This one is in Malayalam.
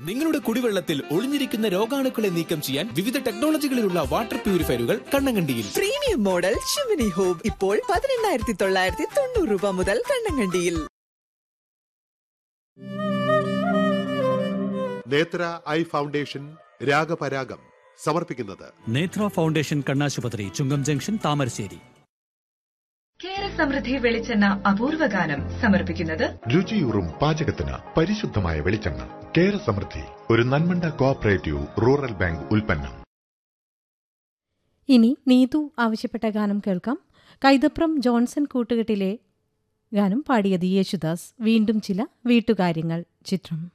നിങ്ങളുടെ കുടിവെള്ളത്തിൽ ഒളിഞ്ഞിരിക്കുന്ന രോഗാണുക്കളെ നീക്കം ചെയ്യാൻ വിവിധ ടെക്നോളജികളിലുള്ള വാട്ടർ പ്യൂരിഫയറുകൾ കണ്ണങ്കണ്ടിയിൽ പ്രീമിയം മോഡൽ ഷിമിനി ഹോം ഇപ്പോൾ പതിനെണ്ണായിരത്തി തൊള്ളായിരത്തി തൊണ്ണൂറ് രൂപ മുതൽ കണ്ണങ്കണ്ടിയിൽ നേത്ര ഐ ഫൗണ്ടേഷൻ രാഗപരാഗം സമർപ്പിക്കുന്നത് നേത്ര ഫൗണ്ടേഷൻ കണ്ണാശുപത്രി ചുങ്കം ജംഗ്ഷൻ താമരശ്ശേരി കേര സമൃദ്ധി വെളിച്ചെണ്ണ അപൂർവ ഗാനം സമർപ്പിക്കുന്നത് രുചിയൂറും പാചകത്തിന് പരിശുദ്ധമായ വെളിച്ചെണ്ണ കേര സമൃദ്ധി ഒരു നന്മണ്ട കോഓപ്പറേറ്റീവ് റൂറൽ ബാങ്ക് ഉൽപ്പന്നം ഇനി നീതു ആവശ്യപ്പെട്ട ഗാനം കേൾക്കാം കൈതപ്രം ജോൺസൺ കൂട്ടുകെട്ടിലെ ഗാനം പാടിയത് യേശുദാസ് വീണ്ടും ചില വീട്ടുകാര്യങ്ങൾ ചിത്രം